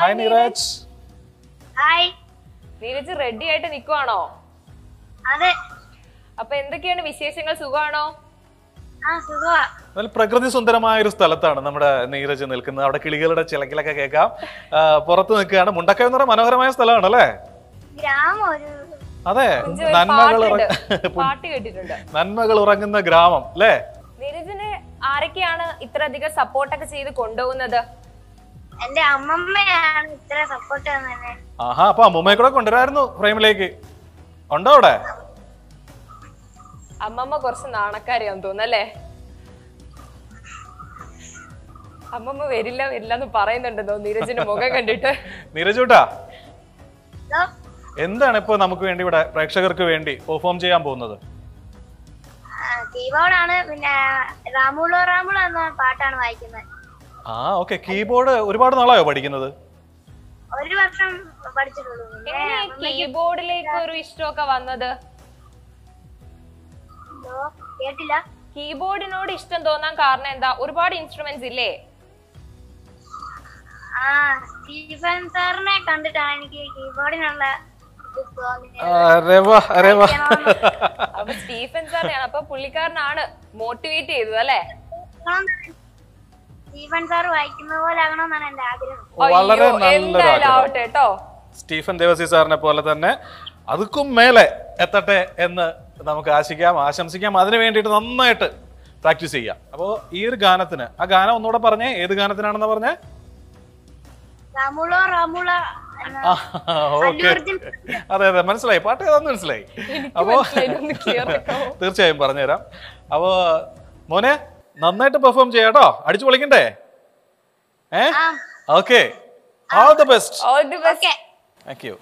Hi Neeraj hi Neeraj ready ആയിട്ട് നിക്കുവാണോ അതെ അപ്പൊ എന്തൊക്കെയാണ് വിശേഷങ്ങൾ സുഖമാണോ ആ സുഖമാ നല്ല പ്രകൃതി സുന്ദരമായ ഒരു സ്ഥലത്താണ് നമ്മുടെ നീരജ് നിൽക്കുന്നത് അവിടെ കിളികളുടെ ചിലക്കിലൊക്കെ കേൾക്കാം ആ, പുറത്ത് നിൽക്കുകയാണ് മുണ്ടക്കയം എന്ന് പറയുന്ന മനോഹരമായ സ്ഥലമാണ് അല്ലേ ഗ്രാമം ഒരു അതെ കുഞ്ചു ഒരു നന്മകൾ പാട്ടുണ്ട്. ഉറ- പാട്ട് കേട്ടിട്ടുണ്ട് നന്മകൾ ഉറങ്ങുന്ന ഗ്രാമം അല്ലേ നീരജിന് ആരൊക്കെയാണ് ഇത്രയധികം സപ്പോർട്ടൊക്കെ ചെയ്ത് കൊണ്ടുപോകുന്നത് എന്റെ അമ്മമ്മയാണ് ഇത്ര സപ്പോർട്ട് തന്നെ ആഹാ അപ്പൊ അമ്മൂമ്മയെ കൂടെ കൊണ്ടുവരായിരുന്നു ഫ്രെയിമിലേക്ക് ഉണ്ടോ അവിടെ അമ്മമ്മ കുറച്ച് നാണക്കാരിയാന്ന് തോന്നല്ലേ അമ്മമ്മ വരില്ല വരില്ല എന്ന് പറയുന്നുണ്ടെന്നോ നീരജിന്റെ മുഖം കണ്ടിട്ട് നീരജ് കൂട്ടാ ഹലോ എന്താണ് ഇപ്പൊ നമുക്ക് വേണ്ടി ഇവിടെ പ്രേക്ഷകർക്ക് വേണ്ടി പെർഫോം ചെയ്യാൻ പോകുന്നത് കീബോർഡാണ് പിന്നെ റാമുളോ റാമുളോ എന്ന പാട്ടാണ് വായിക്കുന്നത് ആ ഓക്കെ കീബോർഡ് ഒരുപാട് നാളായോ പഠിക്കുന്നത് ഒരു വർഷം പഠിച്ചിട്ടുള്ളൂ പിന്നെ എങ്ങനെ കീബോർഡിലേക്ക് ഒരു ഇഷ്ടമൊക്കെ വന്നത് എന്തോ കേട്ടില്ല കീബോർഡിനോട് ഇഷ്ടം തോന്നാൻ കാരണം എന്താ ഒരുപാട് ഇൻസ്ട്രുമെന്റ്സ് ഇല്ലേ ആ സ്റ്റീഫൻ സാറിനെ കണ്ടിട്ടാണ് എനിക്ക് കീബോർഡിനുള്ള ഇത് തോന്നിയത് അരെ വാ, അരെ വാ. അപ്പൊ സ്റ്റീഫൻ സാറിനെയാണ് അപ്പൊ പുള്ളിക്കാരനാണ് മോട്ടിവേറ്റ് ചെയ്തത് അല്ലേ സ്റ്റീഫൻ സാർ വായിക്കുന്ന പോലെ ആകണമെന്നാണ് എന്റെ ആഗ്രഹം വളരെ അയ്യോ, നല്ലൊരു എന്തായാലും ആഗ്രഹം ആവട്ടെ കേട്ടോ സ്റ്റീഫൻ ദേവസി സാറിനെ പോലെ തന്നെ അതുക്കും മേലെ എത്തട്ടെ എന്ന് നമുക്ക് ആശിക്കാം ആശംസിക്കാം അതിനു വേണ്ടിയിട്ട് നന്നായിട്ട് പ്രാക്ടീസ് ചെയ്യാം അപ്പോൾ ഈ ഒരു ഗാനത്തിന് ആ ഗാനം ഒന്നുകൂടെ പറഞ്ഞേ ഏത് ഗാനത്തിനാണെന്ന് പറഞ്ഞേ റാമുളോ റാമുള എന്ന ഓക്കെ അതെ അതെ മനസ്സിലായി പാട്ട് ഏതാന്ന് മനസ്സിലായി അപ്പോ മനസ്സിലായി, clear ആക്കാമോ? തീർച്ചയായും പറഞ്ഞുതരാം അപ്പോ മോനെ നന്നായിട്ട് പെർഫോം ചെയ്യാട്ടോ അടിച്ചു പൊളിക്കണ്ടേ ഏ okay all the best all the best thank U